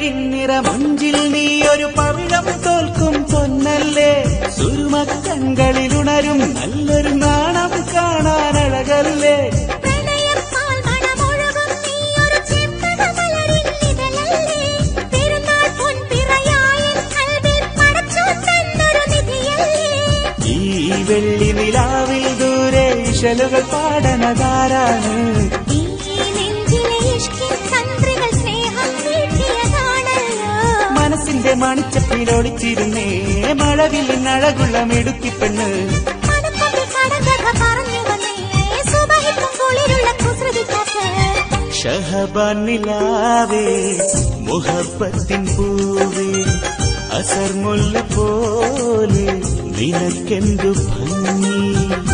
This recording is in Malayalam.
മിഴിനിറ മുഞ്ചിൽ നീ ഒരു പവിഴം തോൽക്കും പൊന്നല്ലേ സുരുമക്കങ്കളിലുണരും നല്ലൊരു നാണം കാണാൻ അഴകല്ലേ പ്രണയപ്പാൽ മണമൊഴുകും നീയൊരു ചെമ്പകമലരിൻ ഇതളല്ലേ. പെരുന്നാൾ പൊൻപിറയായൻ കൽവിൽ പടച്ചോൻ തന്നൊരു നിധിയല്ലേ. ഈ വെള്ളി നിലാവിൽ ദൂരെ ഇശലുകൾ പാടണതാരാണ് ഈ നെഞ്ചിലെ ഇഷ്കിൻ തന്ത്രികൾ സ്നേഹം വീട്ടിയതാണല്ലോ. മനസ്സിന്റെ മണിച്ചപ്പിലൊളിച്ചിരുന്നേ മഴവില്ലിൻ അഴകുള്ള മിടുക്കിപ്പെണ്ണ് മനക്കൊണ്ടി കടങ്കഥ പറഞ്ഞു വന്നേ. സുബഹിക്കും കുളിരുള്ള കുസൃതിക്കാറ്റ്. ഷഹബാൻ നിലാവേ മുഹബത്തിൻ പൂവേ അസർമുല്ല പോലെ നിനക്കെന്തു ഭംഗി